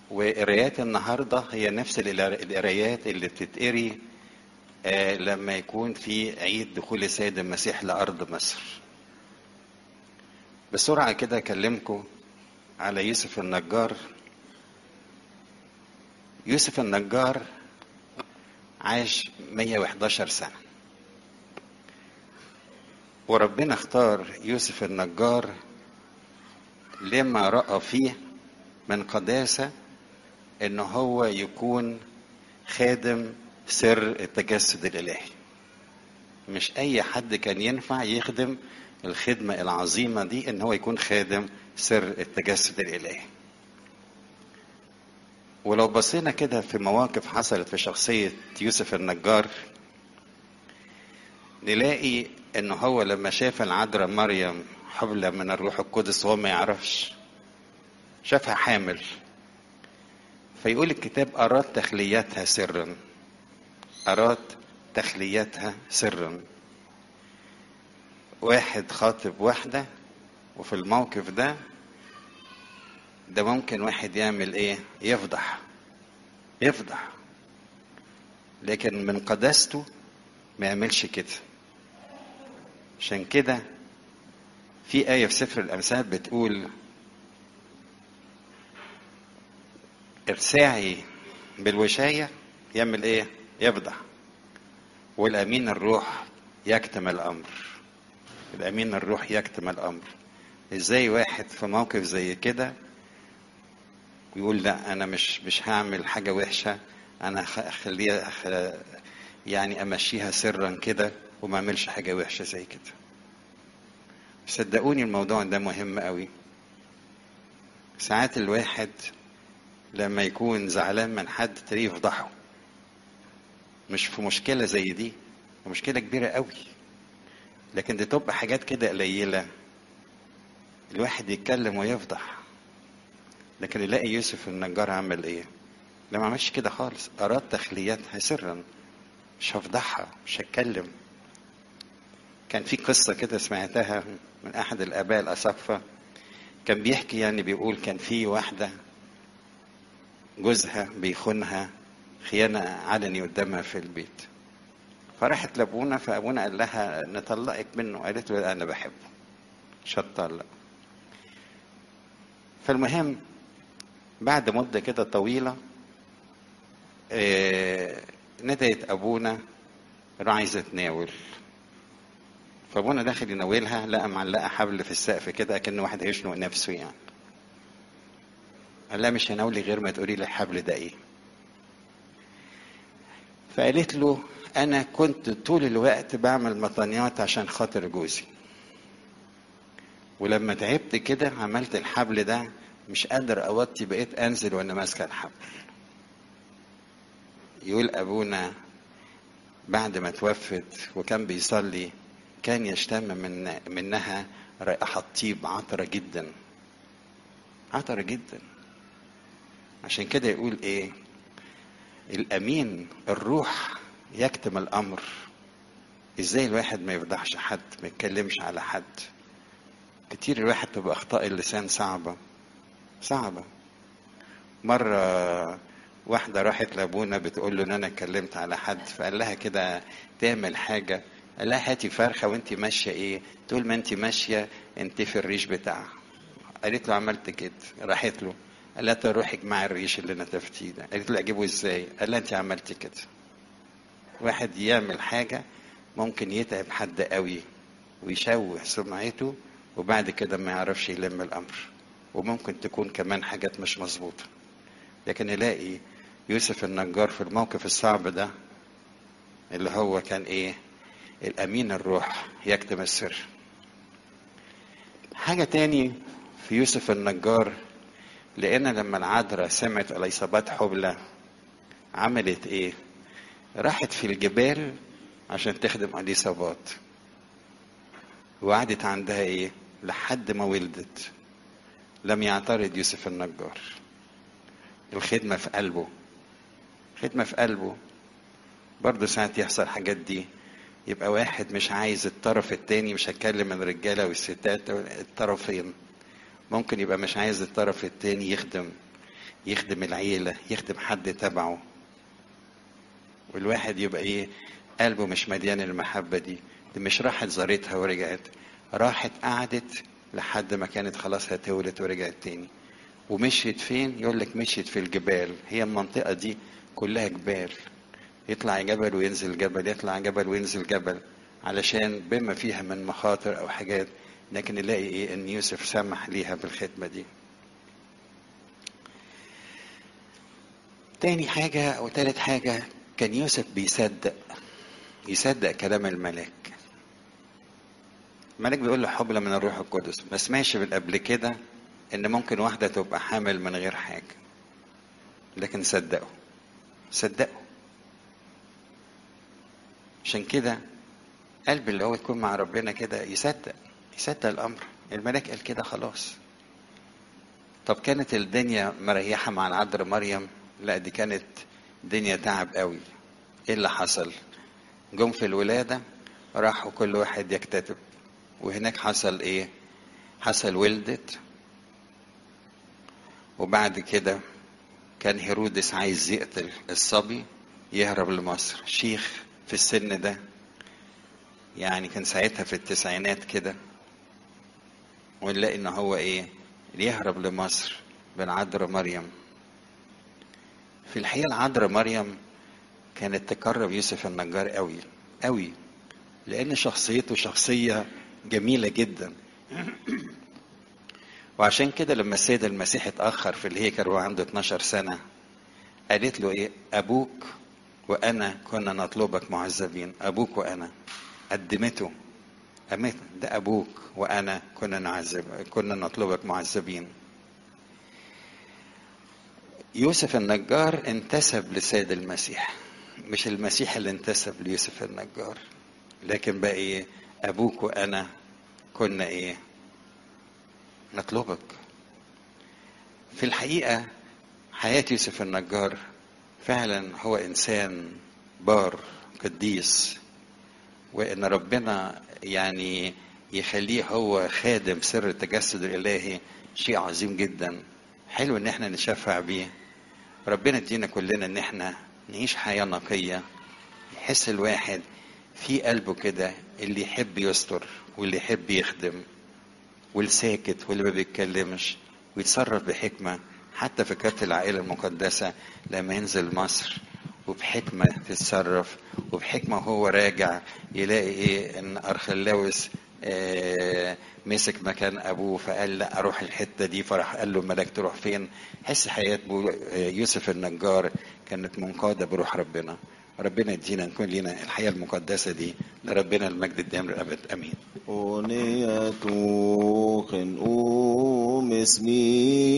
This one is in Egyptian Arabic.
وقرايات النهارده هي نفس القرا- القرايات اللي بتتقري آه، لما يكون في عيد دخول السيد المسيح لأرض مصر بسرعة كده أكلمكم على يوسف النجار يوسف النجار عاش 111 سنة وربنا اختار يوسف النجار لما رأى فيه من قداسة ان هو يكون خادم سر التجسد الالهي مش اي حد كان ينفع يخدم الخدمة العظيمة دي ان هو يكون خادم سر التجسد الالهي ولو بصينا كده في مواقف حصلت في شخصية يوسف النجار نلاقي ان هو لما شاف العذراء مريم حبلى من الروح القدس وهو ما يعرفش شافها حامل فيقول الكتاب أراد تخليتها سرا أراد تخليتها سرا واحد خاطب واحدة وفي الموقف ده ده ممكن واحد يعمل ايه يفضح يفضح لكن من قداسته ما يعملش كده عشان كده في آية في سفر الأمثال بتقول الساعي بالوشاية يعمل ايه يفضح والأمين الروح يكتم الأمر الأمين الروح يكتم الأمر ازاي واحد في موقف زي كده يقول لا أنا مش مش هعمل حاجة وحشة أنا هخ- أخليها أخ- يعني أمشيها سرا كده وما أعملش حاجة وحشة زي كده صدقوني الموضوع ده مهم قوي ساعات الواحد لما يكون زعلان من حد تلاقيه يفضحه مش في مشكلة زي دي مشكلة كبيرة قوي لكن دي تبقى حاجات كده قليلة الواحد يتكلم ويفضح لكن يلاقي يوسف النجار عمل ايه لا ما عملش كده خالص اراد تخليتها سرا مش هفضحها مش هتكلم كان في قصة كده سمعتها من أحد الآباء الأصفة كان بيحكي يعني بيقول كان في واحدة جوزها بيخونها خيانة علني قدامها في البيت فراحت لأبونا فأبونا قال لها نطلقك منه قالت له أنا بحبه مش هتطلق فالمهم بعد مدة كده طويلة آه، ندهت أبونا إنه عايزة تناول فابونا داخل يناولها لقى معلقه حبل في السقف كده كأن واحد هيشنق نفسه يعني قال لها مش هناولي غير ما تقولي لي الحبل ده ايه فقالت له انا كنت طول الوقت بعمل مطانيات عشان خاطر جوزي ولما تعبت كده عملت الحبل ده مش قادر اوطي بقيت انزل وانا ماسكه الحبل يقول ابونا بعد ما توفت وكان بيصلي كان يشتم من منها رائحة طيب عطرة جدا عطرة جدا عشان كده يقول ايه الامين الروح يكتم الامر ازاي الواحد ما يفضحش حد ما يتكلمش على حد كتير الواحد تبقى اخطاء اللسان صعبة صعبة مرة واحدة راحت لابونا بتقول له ان انا اتكلمت على حد فقال لها كده تعمل حاجة قال لها هاتي فرخة وانت ماشية ايه تقول ما انت ماشية انت في الريش بتاعها قالت له عملت كده راحت له قال لها طب روحي اجمعي الريش اللي نتفتيه ده قالت له اجيبه ازاي قال لها انت عملتي كده واحد يعمل حاجة ممكن يتعب حد قوي ويشوه سمعته وبعد كده ما يعرفش يلم الامر وممكن تكون كمان حاجات مش مظبوطه لكن يلاقي يوسف النجار في الموقف الصعب ده اللي هو كان ايه الامين الروح يكتم السر حاجه تاني في يوسف النجار لان لما العذراء سمعت اليصابات حبلى عملت ايه راحت في الجبال عشان تخدم اليصابات وقعدت عندها ايه لحد ما ولدت لم يعترض يوسف النجار الخدمة في قلبه خدمة في قلبه برضه ساعات يحصل حاجات دي يبقى واحد مش عايز الطرف التاني مش هتكلم الرجالة والستات الطرفين ممكن يبقى مش عايز الطرف التاني يخدم يخدم العيلة يخدم حد تبعه والواحد يبقى ايه قلبه مش مليان المحبة دي دي مش راحت زارتها ورجعت راحت قعدت لحد ما كانت خلاص هتولد ورجعت تاني ومشيت فين يقول لك مشيت في الجبال هي المنطقة دي كلها جبال يطلع جبل وينزل جبل يطلع جبل وينزل جبل علشان بما فيها من مخاطر او حاجات لكن نلاقي ايه ان يوسف سمح ليها بالخدمة دي تاني حاجة او تالت حاجة كان يوسف بيصدق يصدق كلام الملاك الملاك بيقول له حبلى من الروح القدس ما سمعش من قبل كده ان ممكن واحدة تبقى حامل من غير حاجة لكن صدقه صدقه عشان كده قلب اللي هو يكون مع ربنا كده يصدق يصدق الامر الملاك قال كده خلاص طب كانت الدنيا مريحة مع العذراء مريم لا دي كانت دنيا تعب قوي ايه اللي حصل جم في الولادة راحوا كل واحد يكتتب وهناك حصل ايه حصل ولدت وبعد كده كان هيرودس عايز يقتل الصبي يهرب لمصر شيخ في السن ده يعني كان ساعتها في التسعينات كده ونلاقي ان هو ايه يهرب لمصر بالعذراء مريم في الحقيقة العذراء مريم كانت تقرب يوسف النجار قوي قوي لأن شخصيته شخصية جميلة جدا وعشان كده لما السيد المسيح اتأخر في الهيكل وهو عنده 12 سنة قالت له ايه أبوك وأنا كنا نطلبك معذبين أبوك وأنا قدمته قامت ده أبوك وأنا كنا نعذب كنا نطلبك معذبين يوسف النجار انتسب لسيد المسيح مش المسيح اللي انتسب ليوسف النجار لكن بقى ايه ابوك وانا كنا ايه نطلبك في الحقيقه حياه يوسف النجار فعلا هو انسان بار قديس وان ربنا يعني يخليه هو خادم سر التجسد الالهي شيء عظيم جدا حلو ان احنا نشفع بيه ربنا يدينا كلنا ان احنا نعيش حياه نقيه يحس الواحد في قلبه كده اللي يحب يستر واللي يحب يخدم والساكت واللي ما بيتكلمش ويتصرف بحكمه حتى في كارت العائله المقدسه لما ينزل مصر وبحكمه تتصرف وبحكمه وهو راجع يلاقي ايه ان ارخلاوس آه مسك مكان ابوه فقال لا اروح الحته دي فراح قال له الملاك تروح فين حس حياه يوسف النجار كانت منقاده بروح ربنا ربنا يدينا نكون لنا الحياه المقدسه دي لربنا المجد الدائم للابد امين أغنية خنقوم اسمي